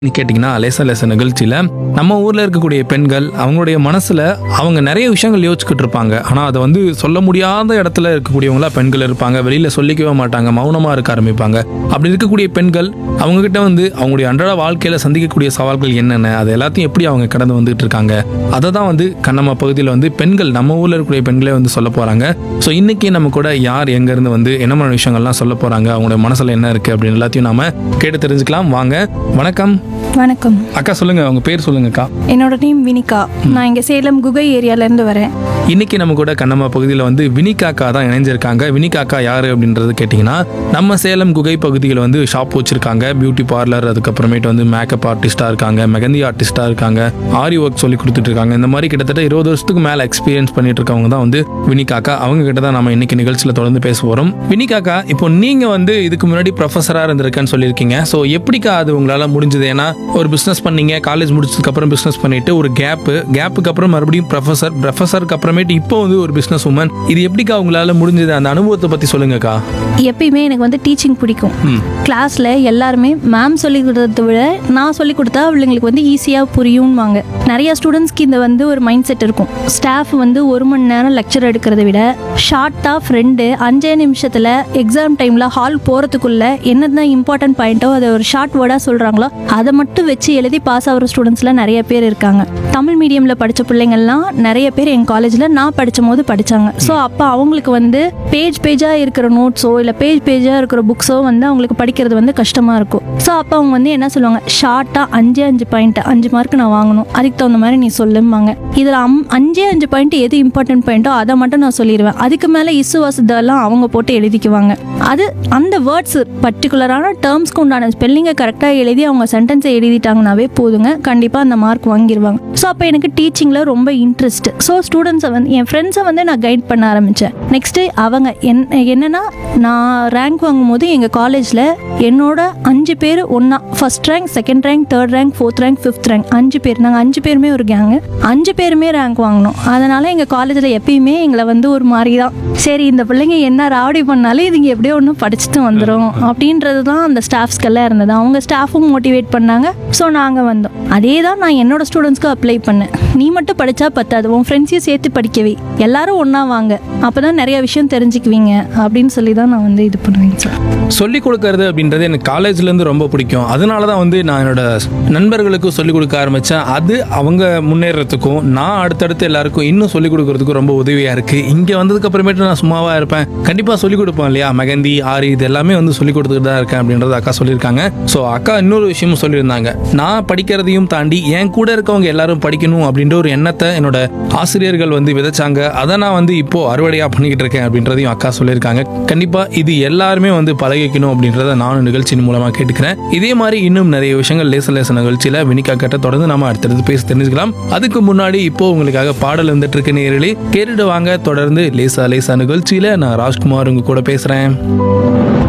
கேட்டிங்கன்னா லேசா லேசா நிகழ்ச்சியில் நம்ம ஊரில் இருக்கக்கூடிய பெண்கள் அவங்களுடைய மனசில் அவங்க நிறைய விஷயங்கள் யோசிச்சுக்கிட்டு இருப்பாங்க ஆனால் அதை வந்து சொல்ல முடியாத இடத்துல இருக்கக்கூடியவங்களா பெண்கள் இருப்பாங்க வெளியில் சொல்லிக்கவே மாட்டாங்க மௌனமாக இருக்க ஆரம்பிப்பாங்க அப்படி இருக்கக்கூடிய பெண்கள் அவங்கக்கிட்ட வந்து அவங்களுடைய அன்றாட வாழ்க்கையில் சந்திக்கக்கூடிய சவால்கள் என்னென்ன அது எல்லாத்தையும் எப்படி அவங்க கடந்து வந்துட்டு இருக்காங்க அதை தான் வந்து கண்ணம்மா பகுதியில் வந்து பெண்கள் நம்ம ஊரில் இருக்கக்கூடிய பெண்களே வந்து சொல்ல போகிறாங்க ஸோ இன்னைக்கு நம்ம கூட யார் எங்கேருந்து வந்து என்ன மாதிரி விஷயங்கள்லாம் சொல்ல போகிறாங்க அவங்களுடைய மனசில் என்ன இருக்குது அப்படின்னு எல்லாத்தையும் நாம கேட்டு தெரிஞ்சுக்கலாம் வாங்க வணக்கம் வணக்கம் அக்கா சொல்லுங்க உங்க பேர் சொல்லுங்கக்கா என்னோட நேம் வினிகா நான் இங்கே சேலம் குகை ஏரியாலேருந்து வரேன் இன்னைக்கு நம்ம கூட கண்ணம்மா பகுதியில் வந்து வினிகாக்கா தான் இணைஞ்சிருக்காங்க வினிகாக்கா யாரு அப்படின்றது கேட்டிங்கன்னா நம்ம சேலம் குகை பகுதியில் வந்து ஷாப் வச்சிருக்காங்க பியூட்டி பார்லர் அதுக்கப்புறமேட்டு வந்து மேக்கப் ஆர்டிஸ்டா இருக்காங்க மெகந்தி ஆர்டிஸ்டா இருக்காங்க ஆரி ஒர்க் சொல்லி கொடுத்துட்டு இருக்காங்க இந்த மாதிரி கிட்டத்தட்ட இருபது வருஷத்துக்கு மேல எக்ஸ்பீரியன்ஸ் பண்ணிட்டு இருக்கவங்க தான் வந்து வினிகாக்கா அவங்க கிட்ட தான் நம்ம இன்னைக்கு நிகழ்ச்சியில் தொடர்ந்து பேச போறோம் வினிகாக்கா இப்போ நீங்க வந்து இதுக்கு முன்னாடி ப்ரொஃபஸரா இருந்திருக்கேன்னு சொல்லியிருக்கீங்க ஸோ எப்படிக்கா அது உங்களால முடிஞ்சது ஏன்னா ஒரு பிசினஸ் பண்ணீங்க காலேஜ் முடிச்சதுக்கு அப்புறம் பிசினஸ் பண்ணிட்டு ஒரு கேப் கேப்புக்கு அப்புறம் மறுபடியும் ப்ரொஃபசர் ப்ரொஃபஸருக்கு அப்புறமேட்டு இப்போ வந்து ஒரு பிசினஸ் உமன் இது எப்படிக்கா உங்களால முடிஞ்சது அந்த அனுபவத்தை பத்தி சொல்லுங்கக்கா எப்பயுமே எனக்கு வந்து டீச்சிங் பிடிக்கும் கிளாஸில் எல்லாருமே மேம் சொல்லி கொடுத்ததை விட நான் சொல்லி கொடுத்தா அவளுங்களுக்கு வந்து ஈஸியாக புரியும்வாங்க நிறைய ஸ்டூடெண்ட்ஸ்க்கு இந்த வந்து ஒரு மைண்ட் செட் இருக்கும் ஸ்டாஃப் வந்து ஒரு மணி நேரம் லெக்சர் எடுக்கிறத விட ஷார்ட்டாக ஃப்ரெண்டு அஞ்சே நிமிஷத்தில் எக்ஸாம் டைமில் ஹால் போகிறதுக்குள்ள என்னென்ன இம்பார்ட்டன்ட் பாயிண்ட்டோ அதை ஒரு ஷார்ட் வேர்டாக சொல்கிறாங்களோ அதை மட்டும் வச்சு எழுதி பாஸ் ஆகிற ஸ்டூடெண்ட்ஸ்லாம் நிறைய பேர் இருக்காங்க தமிழ் மீடியமில் படித்த பிள்ளைங்கள்லாம் நிறைய பேர் எங்கள் காலேஜில் நான் படித்த போது படித்தாங்க ஸோ அப்போ அவங்களுக்கு வந்து பேஜ் பேஜாக இருக்கிற நோட்ஸோ இல்லை பேஜ் பேஜாக இருக்கிற புக்ஸோ வந்து அவங்களுக்கு படிக்கிறது வந்து கஷ்டமாக இருக்கும் ஸோ அப்போ அவங்க வந்து என்ன சொல்லுவாங்க ஷார்ட்டாக அஞ்சே அஞ்சு பாயிண்ட் அஞ்சு மார்க் நான் வாங்கணும் அதுக்கு தகுந்த மாதிரி நீ சொல்லும்பாங்க இதில் அம் அஞ்சே அஞ்சு பாயிண்ட் எது இம்பார்ட்டன்ட் பாயிண்ட்டோ அதை மட்டும் நான் சொல்லிடுவேன் அதுக்கு மேலே இசு வசதெல்லாம் அவங்க போட்டு எழுதிக்குவாங்க அது அந்த வேர்ட்ஸ் பர்டிகுலரான டேர்ம்ஸ்க்கு உண்டான ஸ்பெல்லிங்கை கரெக்டாக எழுதி அவங்க சென்டென்ஸை எழுதிட்டாங்கனாவே போதுங்க கண்டிப்பாக அந்த மார்க் வாங்கிடுவாங்க ஸோ அப்போ எனக்கு டீச்சிங்கில் ரொம்ப இன்ட்ரெஸ்ட் ஸோ ஸ்டூடெண்ட்ஸை வந்து என் ஃப்ரெண்ட்ஸை வந்து நான் கைட் பண்ண ஆரம்பித்தேன் நெக்ஸ்ட்டு அவங்க என் என்னன்னா நான் ரேங்க் வாங்கும்போது எங்கள் காலேஜில் என்னோட அஞ்சு பேர் ஒன்றா first rank second rank third rank fourth rank fifth rank அஞ்சு பேர் நாங்கள் அஞ்சு பேருமே ஒரு கேங்கு அஞ்சு பேருமே ரேங்க் வாங்கினோம் அதனால் எங்கள் காலேஜில் எப்பயுமே எங்களை வந்து ஒரு மாதிரி தான் சரி இந்த பிள்ளைங்க என்ன ராவடி பண்ணாலும் இதுங்க எப்படியோ ஒன்று படிச்சுட்டு வந்துடும் அப்படின்றது தான் அந்த ஸ்டாஃப்ஸ்க்கெல்லாம் இருந்தது அவங்க ஸ்டாஃபும் மோட்டிவேட் பண்ணாங்க ஸோ நாங்கள் வந்தோம் அதே தான் நான் என்னோட ஸ்டூடெண்ட்ஸ்க்கு அப்ளை பண்ணேன் நீ மட்டும் படித்தா பத்தாது உன் ஃப்ரெண்ட்ஸையும் சேர்த்து படிக்கவே எல்லாரும் ஒன்றா வாங்க அப்போ தான் நிறைய விஷயம் தெரிஞ்சுக்குவீங்க அப்படின்னு சொல்லி தான் நான் வந்து இது பண்ணுவேன் சார் சொல்லி கொடுக்கறது அப்படின்றது எனக்கு காலேஜ்லேருந்து ரொம்ப பிடிக்கும் அதனால தான் வந்து நான் என்னோட நண்பர்களுக்கும் சொல்லிக் கொடுக்க ஆரம்பித்தேன் அது அவங்க முன்னேறதுக்கும் நான் அடுத்தடுத்து எல்லாருக்கும் இன்னும் சொல்லிக் கொடுக்கறதுக்கும் ரொம்ப உதவியாக இருக்குது இங்கே வந்ததுக்கு அப்புறமேட்டு நான் சும்மாவாக இருப்பேன் கண்டிப்பாக சொல்லிக் கொடுப்பேன் இல்லையா மெகந்தி ஆரி இது எல்லாமே வந்து சொல்லிக் கொடுத்துட்டு தான் இருக்கேன் அப்படின்றத அக்கா சொல்லியிருக்காங்க ஸோ அக்கா இன்னொரு விஷயமும் சொல்லியிருந்தாங்க நான் படிக்கிறதையும் தாண்டி என் கூட இருக்கவங்க எல்லாரும் படிக்கணும் அப்படின்ற ஒரு எண்ணத்தை என்னோட ஆசிரியர்கள் வந்து விதைச்சாங்க அதை நான் வந்து இப்போ அறுவடையாக பண்ணிக்கிட்டு இருக்கேன் அப்படின்றதையும் அக்கா சொல்லியிருக்காங்க கண்டிப்பாக இது எல்லாருமே வந்து பழகிக்கணும் அப்படின்றத நானும் நிகழ்ச்சியின் மூலமாக கேட்டுக்கிறேன் இதே மாதிரி இன்னும் நிறைய விஷயங்கள் லேச லேச நிகழ்ச்சியில் வினிகா கிட்ட தொடர்ந்து நம்ம அடுத்தடுத்து பேசி தெரிஞ்சுக்கலாம் அதுக்கு முன்னாடி இப்போ உங்களுக்காக பாடல் வந்துட்டு இருக்கு நேரலே கேட்டுட்டு வாங்க தொடர்ந்து லேசா லேசா நிகழ்ச்சியில் நான் ராஜ்குமார் உங்க கூட பேசுகிறேன்